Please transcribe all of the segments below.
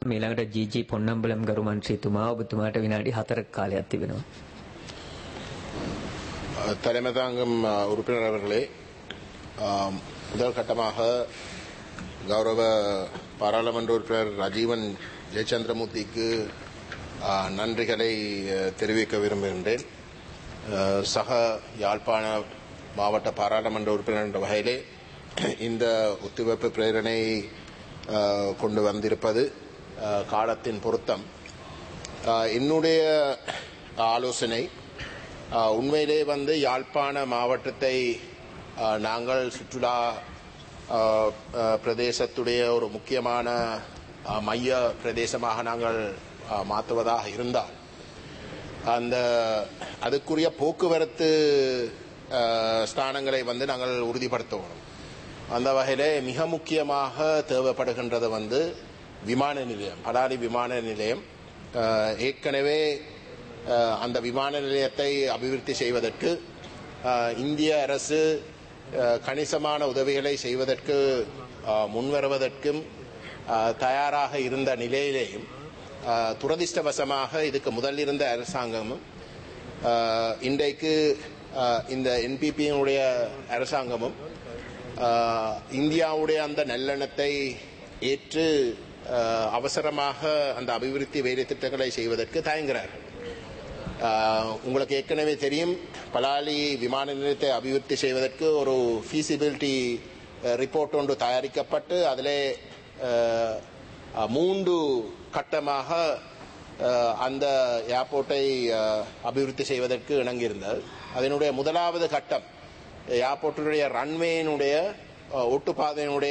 මීළඟට ජීජී පොන්නම්බලම් ගරු මන්ත්‍රීතුමා ඔබතුමාට විනාඩි 4ක කාලයක් තිබෙනවා. தலைமை தாங்கும் அஹ், உறுப்பினர் அவர்களே ஆம், முதல் கட்டமாக கௌரவ பாராளுமன்ற உறுப்பினர் ராஜீவன் ஜெயச்சந்திரமூர்த்திக்கு அஹ், நன்றிகளை அஹ், தெரிவிக்க விரும்புகின்றேன் அஹ், சக யாழ்ப்பாண மாவட்ட பாராளுமன்ற உறுப்பினர் என்ற வகையிலே இந்த ஒத்துழைப்பு பிரேரணை அஹ், கொண்டு வந்திருப்பது அஹ், காலத்தின் பொருத்தம் அஹ், என்னுடைய ஆலோசனை ஆஹ் உண்மையிலே வந்து யாழ்ப்பாண மாவட்டத்தை ஆஹ் நாங்கள் சுற்றுலா ஆஹ் ஆஹ் பிரதேசத்துடைய ஒரு முக்கியமான ஆஹ் மைய பிரதேசமாக நாங்கள் ஆஹ் மாற்றுவதாக இருந்தால் அந்த அதுக்குரிய போக்குவரத்து ஆஹ் ஸ்தானங்களை வந்து நாங்கள் உறுதிப்படுத்தணும் அந்த வகையிலே மிக முக்கியமாக தேவைப்படுகின்றது வந்து விமான நிலையம் பலாலி விமான நிலையம் ஆஹ் ஏற்கனவே ஆஹ் அந்த விமான நிலையத்தை அபிவிருத்தி செய்வதற்கு ஆஹ் இந்திய அரசு ஆஹ் கணிசமான உதவிகளை செய்வதற்கு ஆஹ் முன்வருவதற்கும் ஆஹ் தயாராக இருந்த நிலையிலேயும் ஆஹ் துரதிர்ஷ்டவசமாக இதுக்கு முதல் இருந்த அரசாங்கமும் ஆஹ் இன்றைக்கு ஆஹ் இந்த என்பிபியினுடைய அரசாங்கமும் ஆஹ் இந்தியாவுடைய அந்த நல்லெண்ணத்தை ஏற்று ஆஹ் அவசரமாக அந்த அபிவிருத்தி வேலை திட்டங்களை செய்வதற்கு தயங்குகிறார்கள் ஆஹ் உங்களுக்கு ஏற்கனவே தெரியும் பலாலி விமான நிலையத்தை அபிவிருத்தி செய்வதற்கு ஒரு ஃபீசிபிலிட்டி ரிப்போர்ட் ஒன்று தயாரிக்கப்பட்டு அதிலே ஆஹ், ஆஹ், மூன்று கட்டமாக ஆஹ், அந்த ஏர்போர்ட்டை ஆஹ், அபிவிருத்தி செய்வதற்கு இணங்கியிருந்தது அதனுடைய முதலாவது கட்டம் ஏர்போர்ட்டினுடைய ரன்வேயினுடைய ஒட்டுப்பாதையினுடைய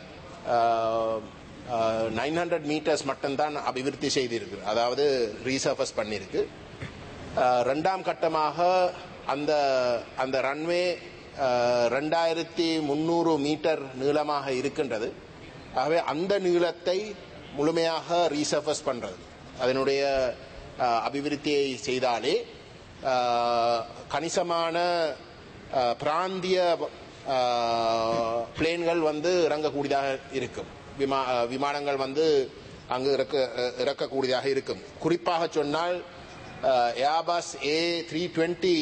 நைன் ஹண்ட்ரட் மீட்டர்ஸ் மட்டும்தான் அபிவிருத்தி செய்திருக்கு அதாவது ரீசர்ஃபஸ் பண்ணியிருக்கு அஹ், ரெண்டாம் கட்டமாக அந்த அந்த ரன்வே ரெண்டாயிரத்தி முந்நூறு மீட்டர் நீளமாக இருக்கின்றது ஆகவே அந்த நீளத்தை முழுமையாக ரீசர்ஃபஸ் பண்றது அதனுடைய அஹ், அபிவிருத்தியை செய்தாலே அஹ், கணிசமான அஹ், பிராந்திய பிளேன்கள் வந்து இறங்கக்கூடியதாக இருக்கும் விமா அஹ், விமானங்கள் வந்து அங்கு இறக்க அஹ், இறக்கக்கூடியதாக இருக்கும் குறிப்பாக சொன்னால் ஏர்பஸ் ஏ த்ரீ டுவெண்ட்டி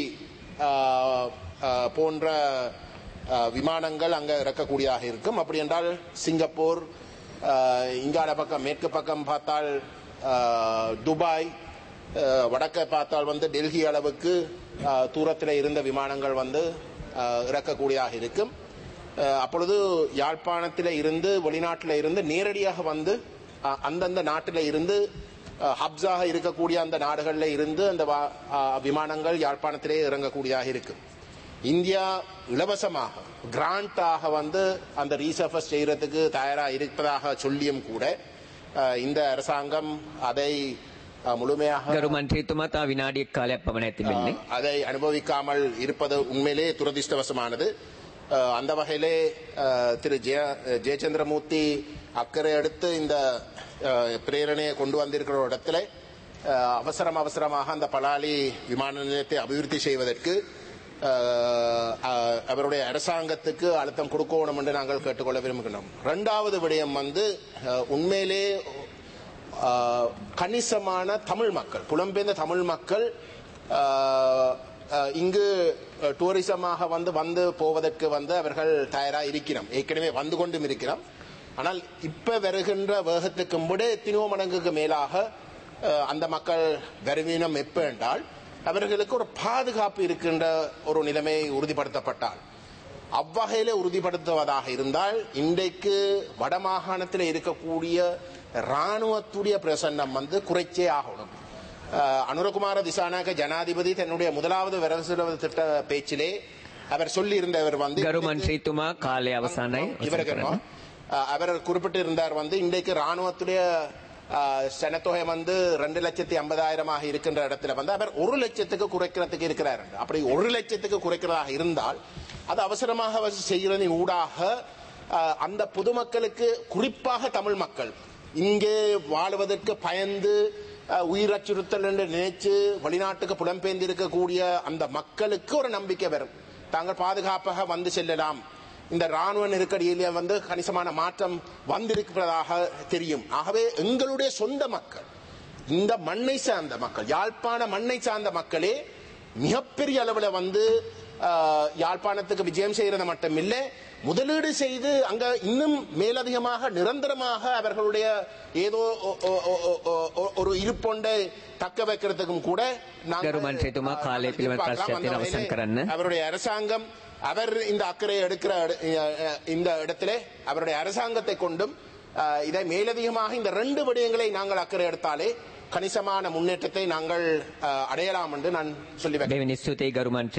போன்ற அஹ், விமானங்கள் அங்கே இறக்கக்கூடியதாக இருக்கும் அப்படி என்றால் சிங்கப்பூர் அஹ், இங்கால பக்கம் மேற்கு பக்கம் பார்த்தால் அஹ், துபாய் அஹ், வடக்க பார்த்தால் வந்து டெல்லி அளவுக்கு அஹ், தூரத்தில் இருந்த விமானங்கள் வந்து அஹ், இறக்கக்கூடியதாக இருக்கும் அஹ், அப்பொழுது யாழ்ப்பாணத்தில் இருந்து வெளிநாட்டில் இருந்து நேரடியாக வந்து அஹ், அந்தந்த நாட்டில் இருந்து அஹ், ஹப்ஸாக இருக்கக்கூடிய அந்த நாடுகளில் இருந்து அந்த வா- அஹ், விமானங்கள் யாழ்ப்பாணத்திலே இறங்கக்கூடியதாக இருக்கும் இந்தியா இலவசமாக கிராண்டாக வந்து அந்த ரீசர்ஃபஸ் செய்யறதுக்கு தயாராக இருப்பதாக சொல்லியும் கூட அஹ், இந்த அரசாங்கம் அதை அஹ், முழுமையாக ගරු මන්ත්‍රීතුමා තා විනාඩියක් කාලයක් පමණයි තිබෙන්නේ. ஆஹ் அதை அனுபவிக்காமல் இருப்பது உண்மையிலே துரதிர்ஷ்டவசமானது ஆஹ் அந்த வகையிலே ஆஹ் திரு ஜெய ஜெயச்சந்திரமூர்த்தி அக்கறை எடுத்து இந்த ஆஹ் பிரேரணையை கொண்டு வந்திருக்கிற ஒரு இடத்துல ஆஹ் அவசரம் அவசரமாக அந்த பலாலி விமான நிலையத்தை அபிவிருத்தி செய்வதற்கு ஆஹ் ஆஹ் அவருடைய அரசாங்கத்துக்கு அழுத்தம் கொடுக்கணும் என்று நாங்கள் கேட்டுக்கொள்ள விரும்புகின்றோம் இரண்டாவது விடயம் வந்து ஆஹ் உண்மையிலே ஆஹ் கணிசமான தமிழ் மக்கள் புலம்பெயர்ந்த தமிழ் மக்கள் ஆஹ் ஆஹ் இங்கு அஹ், டூரிசமாக வந்து வந்து போவதற்கு வந்து அவர்கள் தயாராக இருக்கிறோம் ஏற்கனவே வந்து கொண்டும் இருக்கிறோம் ஆனால் இப்ப வருகின்ற வேகத்துக்கு விட எத்தனையோ மடங்குக்கு மேலாக அஹ், அந்த மக்கள் வருவீனம் எப்ப என்றால் அவர்களுக்கு ஒரு பாதுகாப்பு இருக்கின்ற ஒரு நிலைமை உறுதிப்படுத்தப்பட்டால் அவ்வகையில உறுதிப்படுத்துவதாக இருந்தால் இன்றைக்கு வடமாகாணத்தில் இருக்கக்கூடிய ராணுவத்துடைய பிரசன்னம் வந்து குறைச்சே ஆகணும் அஹ், அனுரகுமார திசாநாயக ஜனாதிபதி தன்னுடைய முதலாவது வரவு செலவு திட்ட பேச்சிலே அவர் சொல்லி இருந்தவர் வந்து ගරු මන්ත්‍රීතුමා කාලය අවසానයි. இவருக்கு அஹ், அவர் குறிப்பிட்டு இருந்தார் வந்து இன்றைக்கு ராணுவத்துடைய அஹ், சனத்தொகை வந்து ரெண்டு லட்சத்தி ஐம்பதாயிரமாக இருக்கின்ற இடத்துல வந்து அவர் ஒரு லட்சத்துக்கு குறைக்கிறதுக்கு இருக்கிறார் அப்படி ஒரு லட்சத்துக்கு குறைக்கிறதாக இருந்தால் அது அவசரமாக அவர் செய்கிறதின் ஊடாக அஹ், அந்த பொதுமக்களுக்கு குறிப்பாக தமிழ் மக்கள் இங்கே வாழுவதற்கு பயந்து அஹ், உயிர் அச்சுறுத்தல் என்று நினைச்சு வெளிநாட்டுக்கு புலம்பெயர்ந்து இருக்கக்கூடிய அந்த மக்களுக்கு ஒரு நம்பிக்கை வரும் தாங்கள் பாதுகாப்பாக வந்து செல்லலாம் இந்த ராணுவ நெருக்கடியிலே வந்து கணிசமான மாற்றம் வந்திருப்பதாக தெரியும் ஆகவே எங்களுடைய சொந்த மக்கள் இந்த மண்ணை சார்ந்த மக்கள் யாழ்ப்பாண மண்ணை சார்ந்த மக்களே மிகப்பெரிய அளவுல வந்து ஆஹ், யாழ்ப்பாணத்துக்கு விஜயம் செய்யறது மட்டும் இல்லை முதலீடு செய்து அங்க இன்னும் மேலதிகமாக நிரந்தரமாக அவர்களுடைய ஏதோ ஒ- ஒ- ஒ- ஒ- ஒ- ஒரு இருப்பொண்டை தக்க வைக்கிறதுக்கும் கூட நாங்கள், ගරු මන්ත්‍රීතුමා ஆஹ், කාලය පිළිබඳ எதிர்பார்க்கலாம். ප්‍රශ්නයක් அந்த තියෙනවා අවසන් வகையிலே කරන්න. அவருடைய அரசாங்கம் அவர் இந்த அக்கறை எடுக்கிற இட- அஹ் இந்த இடத்திலே அவருடைய அரசாங்கத்தை கொண்டும் அஹ், இதை மேலதிகமாக இந்த ரெண்டு விடயங்களை நாங்கள் அக்கறை எடுத்தாலே கணிசமான முன்னேற்றத்தை நாங்கள் அஹ், அடையலாம் என்று நான் சொல்லி வைக்கிறேன் දෙවනි ස්තුතියි ගරු මන්ත්‍රී